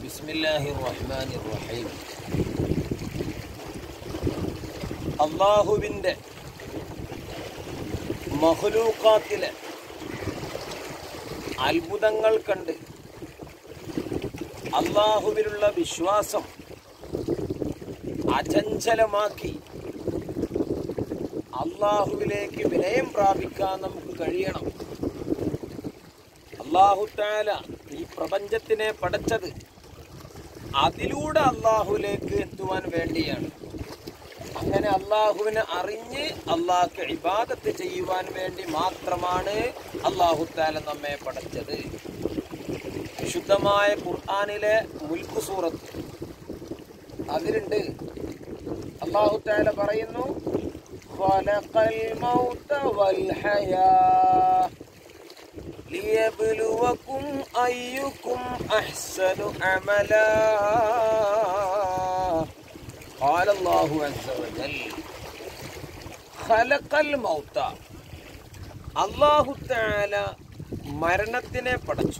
ബിസ്മില്ലാഹി റഹ്മാൻ റഹീം അള്ളാഹുവിൻ്റെ മഹ്ലൂക്കാത്തിലെ അത്ഭുതങ്ങൾ കണ്ട് അള്ളാഹുവിലുള്ള വിശ്വാസം അചഞ്ചലമാക്കി അള്ളാഹുവിലേക്ക് വിനയം പ്രാപിക്കാൻ നമുക്ക് കഴിയണം അള്ളാഹുത്താല ഈ പ്രപഞ്ചത്തിനെ പടച്ചത് അതിലൂടെ അള്ളാഹുലേക്ക് എത്തുവാൻ വേണ്ടിയാണ് അങ്ങനെ അള്ളാഹുവിനെ അറിഞ്ഞ് അള്ളാഹ്ക്ക് ഇബാദത്ത് ചെയ്യുവാൻ വേണ്ടി മാത്രമാണ് അള്ളാഹുത്താല നമ്മെ പടച്ചത് വിശുദ്ധമായ ഖുർആാനിലെ മുൽക്കു സൂറത്ത് അതിലുണ്ട് അള്ളാഹുത്താല പറയുന്നു خلق الموت والحياة ليبلوكم أيكم أحسن عملا قال الله عز وجل خلق الموت അള്ളാഹു താല മരണത്തിനെ പടച്ചു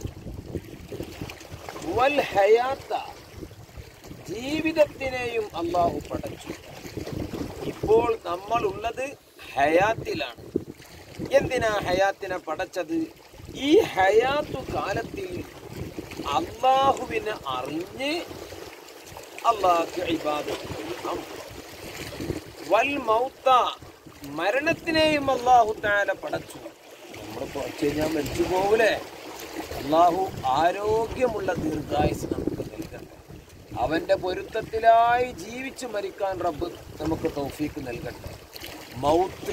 വൽ ഹയാത്ത ജീവിതത്തിനെയും അള്ളാഹു പടച്ചു ഇപ്പോൾ നമ്മൾ ഉള്ളത് ഹയാത്തിലാണ് എന്തിനാ ഹയാത്തിനെ പടച്ചത് ഈ ഹയാത്തു കാലത്തിൽ അള്ളാഹുവിനെ അറിഞ്ഞ് അള്ളാഹ്ക്ക് ഇബാദത്ത് ചെയ്യണം വൽ മൗത്ത മരണത്തിനെയും അള്ളാഹു താല പടച്ചു നമ്മൾ കുറച്ച് കഴിഞ്ഞാൽ മരിച്ചു പോകൂലേ അള്ളാഹു ആരോഗ്യമുള്ള ദീർഘായുസ് നമുക്ക് നൽകട്ടെ അവന്റെ പൊരുത്തത്തിലായി ജീവിച്ചു മരിക്കാൻ റബ്ബ് നമുക്ക് തൗഫീക്ക് നൽകട്ടെ മൗത്ത്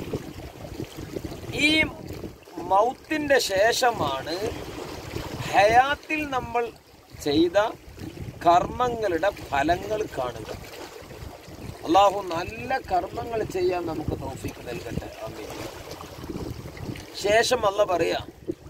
ഈ മൗത്തിന്റെ ശേഷമാണ് ഹയാത്തിൽ നമ്മൾ ചെയ്ത കർമ്മങ്ങളുടെ ഫലങ്ങൾ കാണുക അള്ളാഹു നല്ല കർമ്മങ്ങൾ ചെയ്യാൻ നമുക്ക് തൗഫീക്ക് നൽകട്ടെ ആമീൻ ശേഷം അല്ല പറയാ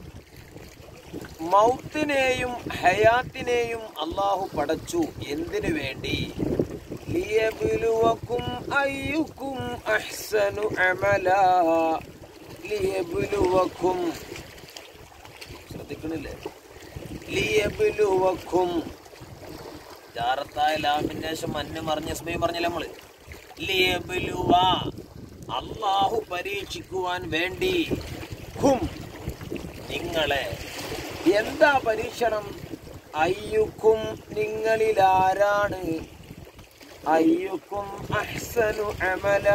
മൗത്തിനെയും ഹയാത്തിനെയും അള്ളാഹു പടച്ചു എന്തിനു വേണ്ടി ലിയബ്ലുവക്കും അയ്യുക്കും അഹ്സനു അമല ലിയബ്ലുവക്കും ശ്രദ്ധിക്കണില്ലേ ലിയബ്ലുവക്കും ജാറത്തായ ലാമിന്റെ ശേഷം മഞ്ഞ് മറിഞ്ഞ സ്മയം പറഞ്ഞില്ല നമ്മള് ലിയബ്ലുവ അള്ളാഹു പരീക്ഷിക്കുവാൻ വേണ്ടി ഹും നിങ്ങളെ എന്താ പരീക്ഷണം അയ്യുക്കും നിങ്ങളിൽ ആരാണ് അയ്യുക്കും അഹ്സനു അമല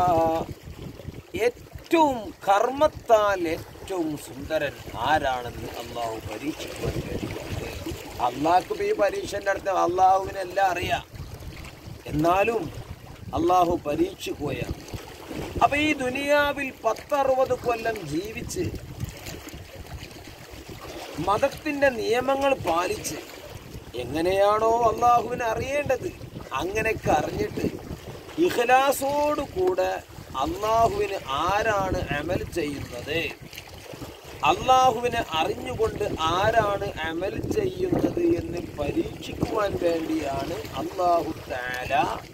ഏറ്റവും കർമ്മത്താൽ ഏറ്റവും സുന്ദരൻ ആരാണെന്ന് അള്ളാഹു പരീക്ഷിക്കുവാൻ വേണ്ടിയുണ്ട് അള്ളാഹ്ക്ക് ഈ പരീക്ഷൻ്റെ അടുത്ത് അള്ളാഹുവിനെല്ലാം അറിയാം എന്നാലും അള്ളാഹു പരീക്ഷിക്കുകയാണ് അപ്പൊ ഈ ദുനിയാവിൽ പത്തറുപത് കൊല്ലം ജീവിച്ച് മതത്തിന്റെ നിയമങ്ങൾ പാലിച്ച് എങ്ങനെയാണോ അള്ളാഹുവിനെ അറിയേണ്ടത് അങ്ങനെയൊക്കെ അറിഞ്ഞിട്ട് ഇഖലാസോട് കൂടെ അള്ളാഹുവിന് ആരാണ് അമൽ ചെയ്യുന്നത് അള്ളാഹുവിനെ അറിഞ്ഞുകൊണ്ട് ആരാണ് അമൽ ചെയ്യുന്നത് എന്ന് പരീക്ഷിക്കുവാൻ വേണ്ടിയാണ് അള്ളാഹു താല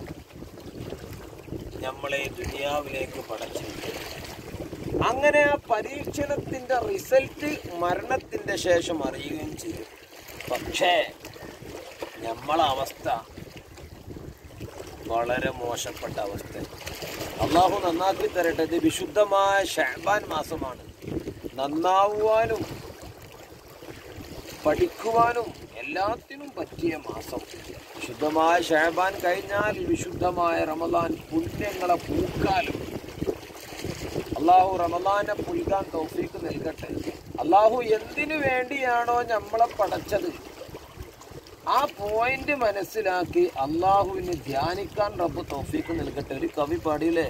നമ്മളെ ദുനിയാവിലേക്ക് പടച്ചത് അങ്ങനെ ആ പരീക്ഷണത്തിന്റെ റിസൾട്ട് മരണത്തിന്റെ ശേഷം അറിയുകയും ചെയ്യും പക്ഷേ നമ്മളെ അവസ്ഥ വളരെ മോശപ്പെട്ട അവസ്ഥ അള്ളാഹു നന്നാക്കി തരട്ടെ ഇത് വിശുദ്ധമായ ഷാബാൻ മാസമാണ് നന്നാവുവാനും പഠിക്കുവാനും എല്ലാത്തിനും പറ്റിയ മാസം വിശുദ്ധമായ ഷാബാൻ കഴിഞ്ഞാൽ വിശുദ്ധമായ റമദാൻ പുണ്യങ്ങളെ പൂക്കാലും അള്ളാഹു റമദാനെ പുൽകാൻ തൗഫീക്ക് നൽകട്ടെ അള്ളാഹു എന്തിനു വേണ്ടിയാണോ നമ്മളെ പടച്ചത് ആ പോയിന്റ് മനസ്സിലാക്കി അള്ളാഹുവിനെ ധ്യാനിക്കാൻ റബ്ബ് തൗഫീക്ക് നൽകട്ടെ ഒരു കവി പാടിയില്ലേ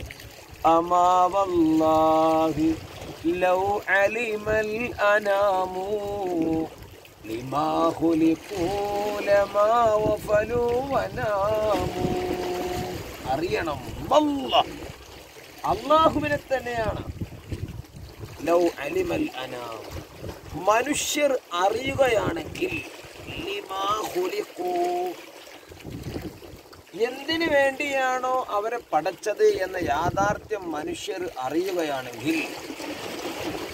അമാവല്ലാഹി ലൗ അലിമൽ അനാമു ലിമാ ഖുലിഖൂ ലമാ വഫലു വനാമു അറിയണം വല്ലാഹ് അള്ളാഹുവിനെ തന്നെയാണ് ലൗ അലിമൽ അനാം മനുഷ്യർ അറിയുകയാണെങ്കിൽ ലിമാ ഖുലിഖൂ എന്തിനു വേണ്ടിയാണോ അവരെ പടച്ചത് എന്ന യാഥാർത്ഥ്യം മനുഷ്യർ അറിയുകയാണെങ്കിൽ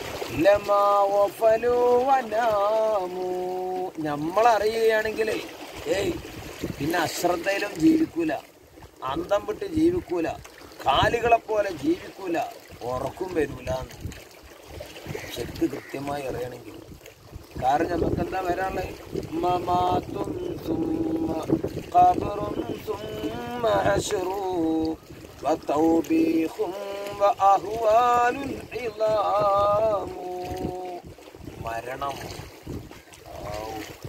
ലമാ വഫലു വനാമു നമ്മളറിയുകയാണെങ്കിൽ ഏയ് പിന്നെ അശ്രദ്ധയിലും ജീവിക്കൂല അന്തം വിട്ട് ജീവിക്കൂല കാലികളെ പോലെ ജീവിക്കൂല ഉറക്കും വരൂല ശക്തി കൃത്യമായി അറിയണമെങ്കിൽ കാരണം നമുക്ക് എന്താ വരാനുള്ളത് മമാത്തും സുമ്മ ഖബറും സുമ്മ ഹശ്റു വതൗബീഖും വഅഹ്വാലുൽ ഇളാമു മരണം ഔ.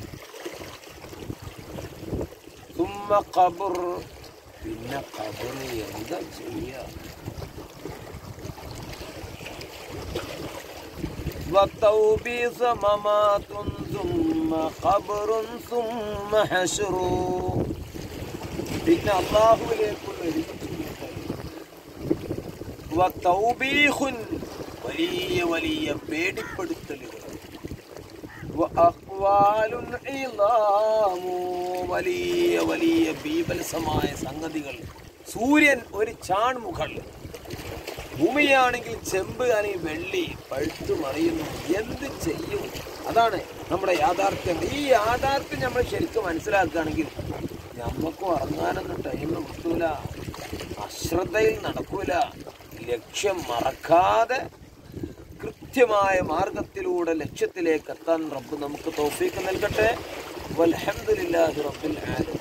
സുമ്മ ഖബർ പിന്നെ ഖബർ എന്താ ചെയ്യുക والتوبيخ ممات ثم قبر ثم حشر പിന്നെ അള്ളാഹുവിലേക്കുള്ള വത്തൗബീഖുൻ വലിയ വലിയ പേടിപ്പെടുത്തലുകൾ വഅഖ്വാലുൻ ഇളാമു വലിയ വലിയ ബീഭത്സമായ സംഗതികൾ സൂര്യൻ ഒരു ചാൺമുകൾ ഭൂമിയാണെങ്കിൽ ചെമ്പ് അല്ലെങ്കിൽ വെള്ളി പഴുത്തു മറിയുന്നു എന്ത് ചെയ്യും അതാണ് നമ്മുടെ യാഥാർത്ഥ്യം ഈ യാഥാർത്ഥ്യം നമ്മൾ ശരിക്കും മനസ്സിലാക്കുകയാണെങ്കിൽ നമ്മക്കും ഇറങ്ങാനൊന്നും ടൈം കിട്ടൂല അശ്രദ്ധയിൽ നടക്കൂല ലക്ഷ്യം മറക്കാതെ കൃത്യമായ മാർഗത്തിലൂടെ ലക്ഷ്യത്തിലേക്ക് എത്താൻ റബ്ബ് നമുക്ക് തോഫീക്ക് നൽകട്ടെ വൽഹംദുലില്ലാഹി റബ്ബിൽ ആലമീൻ